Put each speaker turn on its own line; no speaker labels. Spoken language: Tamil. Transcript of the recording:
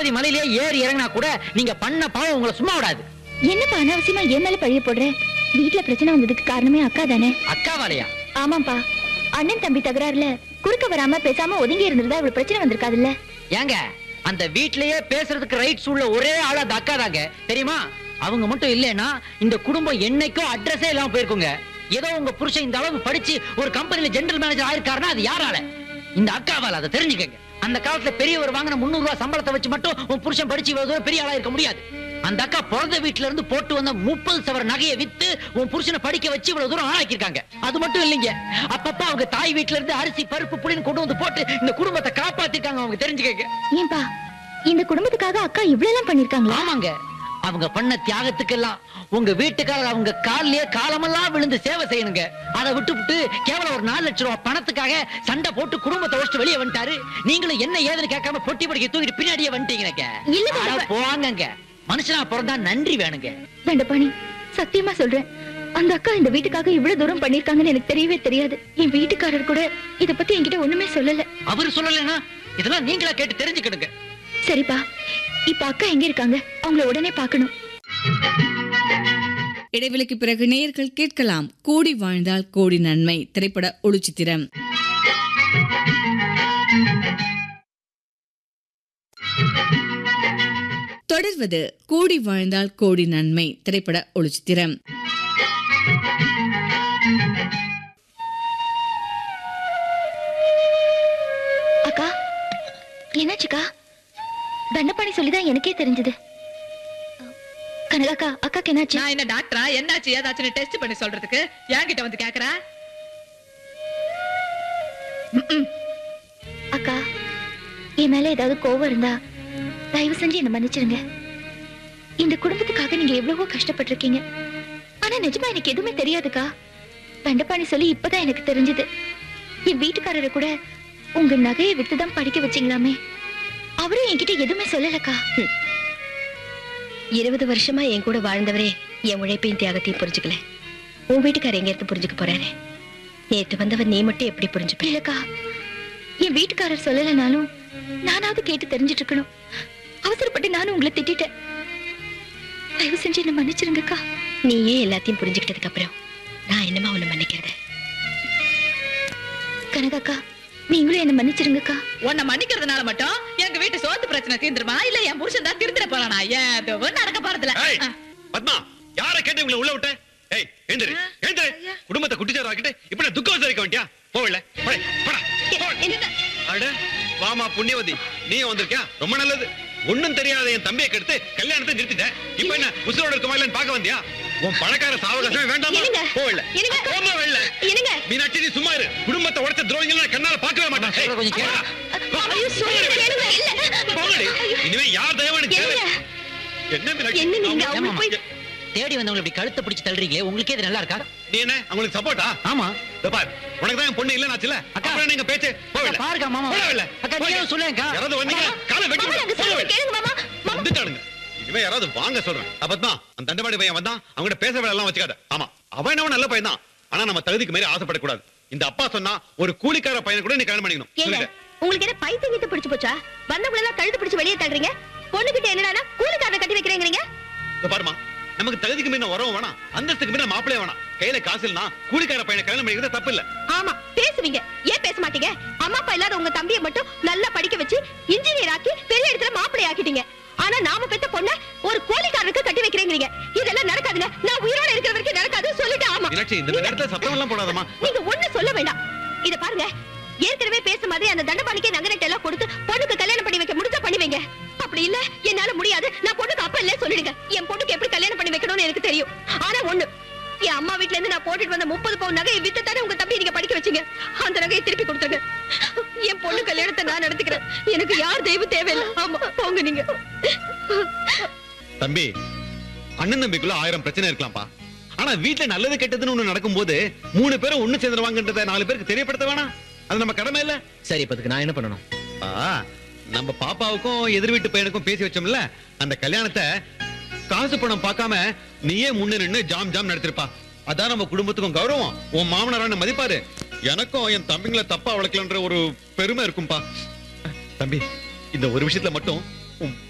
திருப்பதி மலையிலேயே ஏறி இறங்கினா கூட நீங்க பண்ண பாவம் உங்களை சும்மா விடாது
என்னப்பா அனாவசியமா என் மேல பழிய போடுற வீட்ல பிரச்சனை வந்ததுக்கு காரணமே அக்கா தானே
அக்காவாலையா
ஆமாப்பா அண்ணன் தம்பி தகராறுல குறுக்க வராம பேசாம ஒதுங்கி இருந்திருந்தா இவ்வளவு பிரச்சனை வந்திருக்காதுல்ல
ஏங்க அந்த வீட்லயே பேசுறதுக்கு ரைட்ஸ் உள்ள ஒரே ஆள் அந்த அக்கா தாங்க தெரியுமா அவங்க மட்டும் இல்லைன்னா இந்த குடும்பம் என்னைக்கும் அட்ரஸே இல்லாம போயிருக்குங்க ஏதோ உங்க புருஷன் இந்த அளவு படிச்சு ஒரு கம்பெனில ஜெனரல் மேனேஜர் ஆயிருக்காருன்னா அது யாரால இந்த அக்காவால அதை தெரிஞ்சுக்கங்க அந்த காலத்துல பெரியவர் வாங்கின முந்நூறு ரூபாய் சம்பளத்தை வச்சு மட்டும் உன் புருஷன் படிச்சு இவ்வளவு தூரம் பெரிய ஆளா இருக்க முடியாது அந்த அக்கா பிறந்த வீட்டுல இருந்து போட்டு வந்த முப்பது சவர நகையை வித்து உன் புருஷனை படிக்க வச்சு இவ்வளவு தூரம் ஆளாக்கிருக்காங்க அது மட்டும் இல்லைங்க அப்பப்ப அவங்க தாய் வீட்டுல இருந்து அரிசி பருப்பு புளின்னு கொண்டு வந்து போட்டு இந்த குடும்பத்தை காப்பாத்திருக்காங்க அவங்க தெரிஞ்சுக்கங்க
ஏன்பா இந்த குடும்பத்துக்காக அக்கா இவ்வளவு எல்லாம் பண்ணிருக்காங்களா
ஆமாங்க அவங்க பண்ண தியாகத்துக்கெல்லாம் உங்க வீட்டுக்காரர் அவங்க கால்லயே காலமெல்லாம் விழுந்து சேவை செய்யணுங்க அதை விட்டுவிட்டு கேவலம் ஒரு நாலு லட்சம் ரூபாய் பணத்துக்காக சண்டை போட்டு குடும்பத்தை ஒழிச்சு வெளியே வந்துட்டாரு நீங்களும் என்ன ஏதுன்னு கேட்காம பொட்டி படிக்க தூக்கிட்டு பின்னாடியே வந்துட்டீங்க
இல்ல, இல்ல.
போவாங்கங்க மனுஷனா பிறந்தா நன்றி வேணுங்க
தண்டபாணி சத்தியமா சொல்றேன் அந்த அக்கா இந்த வீட்டுக்காக இவ்வளவு தூரம் பண்ணிருக்காங்கன்னு எனக்கு தெரியவே தெரியாது என் வீட்டுக்காரர் கூட இத பத்தி என்கிட்ட ஒண்ணுமே சொல்லல
அவரு சொல்லலைன்னா இதெல்லாம் நீங்களா கேட்டு தெரிஞ்சுக்கிடுங்க
சரிப்பா இப்ப அக்கா எங்க இருக்காங்க அவங்கள உடனே பார்க்கணும்
இடைவெளிக்கு பிறகு நேயர்கள் கேட்கலாம் கோடி வாழ்ந்தால் கோடி நன்மை திரைப்பட ஒளிச்சித்திரம் தொடர்வது கோடி வாழ்ந்தால் கோடி நன்மை திரைப்பட ஒளிச்சித்திரம்
அக்கா என்னாச்சுக்கா தண்டபாணி சொல்லிதான் எனக்கே தெரிஞ்சது கனகாக்கா அக்காக்கு என்னாச்சு
நான் என்ன டாக்டரா என்னாச்சு ஏதாச்சும் டெஸ்ட் பண்ணி சொல்றதுக்கு என்கிட்ட வந்து கேக்குறா
அக்கா என் மேல ஏதாவது கோவம் இருந்தா தயவு செஞ்சு என்ன மன்னிச்சிருங்க இந்த குடும்பத்துக்காக நீங்க எவ்வளவோ கஷ்டப்பட்டிருக்கீங்க ஆனா நிஜமா எனக்கு எதுவுமே தெரியாதுக்கா தண்டபாணி சொல்லி இப்பதான் எனக்கு தெரிஞ்சது என் வீட்டுக்காரரை கூட உங்க நகையை வித்துதான் படிக்க வச்சீங்களாமே அவரும் என்கிட்ட எதுவுமே சொல்லலக்கா
இருபது வருஷமா என் கூட வாழ்ந்தவரே என் உழைப்பையும் தியாகத்தையும் புரிஞ்சுக்கல உன் வீட்டுக்காரர் எங்க இருந்து புரிஞ்சுக்க போறாரு நேத்து வந்தவர் நீ மட்டும் எப்படி புரிஞ்சுப்ப
இல்லக்கா என் வீட்டுக்காரர் சொல்லலைனாலும் நானாவது கேட்டு தெரிஞ்சிட்டு இருக்கணும் அவசரப்பட்டு நானும் உங்களை திட்டிட்டேன் தயவு செஞ்சு என்ன மன்னிச்சிருங்கக்கா
நீயே எல்லாத்தையும் புரிஞ்சுக்கிட்டதுக்கு அப்புறம் நான் என்னமா உன்னை மன்னிக்கிறது
கனகாக்கா நீங்களும் என்ன மன்னிச்சிருங்கக்கா
உன்னை மன்னிக்கிறதுனால மட்டும் எங்க வீட்டு சோத்து பிரச்சனை தீர்ந்துருமா இல்ல என் புருஷன் தான் திருத்திட போறானா எதுவும் நடக்க போறதுல
ஏய், பத்மா யார கேட்டு இவங்களை உள்ள விட்ட ஏய் எழுந்திரு எழுந்திரு குடும்பத்தை குட்டிச்சாரு ஆக்கிட்டு இப்ப நான் துக்கம் விசாரிக்க வேண்டியா போகல அட வாமா புண்ணியவதி நீ வந்திருக்கியா ரொம்ப நல்லது ஒண்ணும் தெரியாத என் தம்பியை கெடுத்து கல்யாணத்தை நிறுத்திட்ட இப்ப என்ன உசுரோட இருக்குமா இல்லன்னு பார்க்க வந்தியா உன் பணக்கார சாவகாசமே வேண்டாமா
என்னங்க?
போகல
என்னங்க?
போமா வெளில
என்னங்க?
மீனாட்சி நீ சும்மா இரு குடும்பத்தை உடைச்ச துரோகிகள் நான் கண்ணால பார்க்கவே மாட்டேன்
சொல்றத கொஞ்சம் கேளு.
ஐயோ, சொல்லுங்க, கேளுங்க, இல்ல.
போங்கடி இனிமே யார் தயவானு கேளு
என்னங்க?
என்ன மீனாட்சி
என்ன நீங்க
அவங்க-
அவங்க போய்
தேடி வந்தவங்களை இப்படி கழுத்தை பிடிச்சு தள்ளுறீங்களே உங்களுக்கே இது நல்லா இருக்கா
நீ என்ன அவங்களுக்கு சப்போர்ட்டா
ஆமா
இதோ பார் உனக்கு தான் என் பொண்ணு இல்ல நாச்சுல
அக்கா.
அப்புறம் நீங்க பேச்சு போகல
பாருங்க மாமா
போகல
அக்கா நீங்க சொல்லுங்க
யாராவது வந்தீங்க காலை வெட்டி
மாமா, நாங்க சொல்றதை கேளுங்க மாமா
வந்துட்டானுங்க இனிமே யாராவது வாங்க சொல்றேன் அப்பதான் அந்த தண்டபாடி பையன் வந்தான் அவங்ககிட்ட பேச வேலை எல்லாம் வச்சுக்காத ஆமா அவன் என்னவன் நல்ல பையன் தான் ஆனா நம்ம தகுதிக்கு மீறி ஆசைப்படக்கூடாது இந்த அப்பா சொன்னா ஒரு கூலிக்கார பையனை கூட நீ கல்யாணம் பண்ணிக்கணும்
ஏங்க
சொல்லிட்டேன்.
உங்களுக்கு என்ன பைத்தியம் கிட்ட பிடிச்சு போச்சா வந்தவங்க எல்லாம் கழுத்து பிடிச்சு வெளியே தள்ளுறீங்க பொண்ணுகிட்ட என்னடா கூலிக்காரனை கட்டி வைக்கிறேங்கிறீங்க
இதோ பாருமா நமக்கு தகுதிக்கு மீறின உறவும் வேணாம் அந்தஸ்துக்கு மீறின மாப்பிளைய வேணாம் கையில காசு இல்லைனா கூலிக்கார பையனை கல்யாணம் பண்ணிக்கிறது தப்பு இல்ல
ஆமா பேசுவீங்க ஏன் பேச மாட்டீங்க அம்மா அப்பா இல்லாத உங்க தம்பியை மட்டும் நல்லா படிக்க வச்சு இன்ஜினியர் ஆக்கி பெரிய இடத்துல மாப்பிள்ளை ஆக்கிட்டீங்க ஆனா நாம பெத்த பொண்ண ஒரு கோழிக்காரனுக்கு கட்டி வைக்கிறேங்கிறீங்க இதெல்லாம் நடக்காதுங்க நான் உயிரோட இருக்கிற வரைக்கும் நடக்காது சொல்லிட்டு ஆமா
மீனாட்சி இந்த நேரத்துல சத்தம் எல்லாம் போடாதமா
நீங்க ஒண்ணு சொல்ல வேண்டாம் இத பாருங்க ஏற்கனவே பேச மாதிரி அந்த தண்டபாணிக்கே நகரட்டை எல்லாம் கொடுத்து பொண்ணுக்கு கல்யாணம் பண்ணி வைக்க முடிஞ்சா பண்ணி வைங்க அப்படி இல்ல என்னால முடியாது நான் பொண்ணுக்கு அப்பா இல்ல சொல்லிடுங்க என் பொண்ணுக்கு எப்படி கல்யாணம் பண்ணி வைக்கணும்னு எனக்கு தெரியும் ஆனா ஒண்ணு என் அம்மா வீட்ல இருந்து நான் போட்டுட்டு வந்த முப்பது பவுன் நகையை வித்து தானே உங்க தம்பி நீங்க படிக்க வச்சீங்க அந்த நகையை திருப்பி கொடுத்துருங்க என் பொண்ணு கல்யாணத்தை நான் நடத்துக்கிறேன் எனக்கு யார் தெய்வம் தேவையில்லை ஆமா போங்க நீங்க
தம்பி அண்ணன் தம்பிக்குள்ள ஆயிரம் பிரச்சனை இருக்கலாம்ப்பா ஆனா வீட்டுல நல்லது கெட்டதுன்னு ஒண்ணு நடக்கும்போது மூணு பேரும் ஒண்ணு சேர்ந்துருவாங்கன்றத நாலு பேருக்கு தெரியப்படுத்த வேணாம் அது நம்ம கடமை இல்ல
சரி இப்ப அதுக்கு நான் என்ன பண்ணணும்
ஆ, நம்ம பாப்பாவுக்கும் எதிர் வீட்டு பையனுக்கும் பேசி வச்சோம்ல அந்த கல்யாணத்தை காசு பணம் பார்க்காம நீயே முன்ன நின்னு ஜாம் ஜாம் நடத்திருப்பா அதான் நம்ம குடும்பத்துக்கும் கௌரவம் உன் மாமனாரான மதிப்பாரு எனக்கும் என் தம்பிங்களை தப்பா வளர்க்கலன்ற ஒரு பெருமை இருக்கும்பா தம்பி இந்த ஒரு விஷயத்துல மட்டும் உன்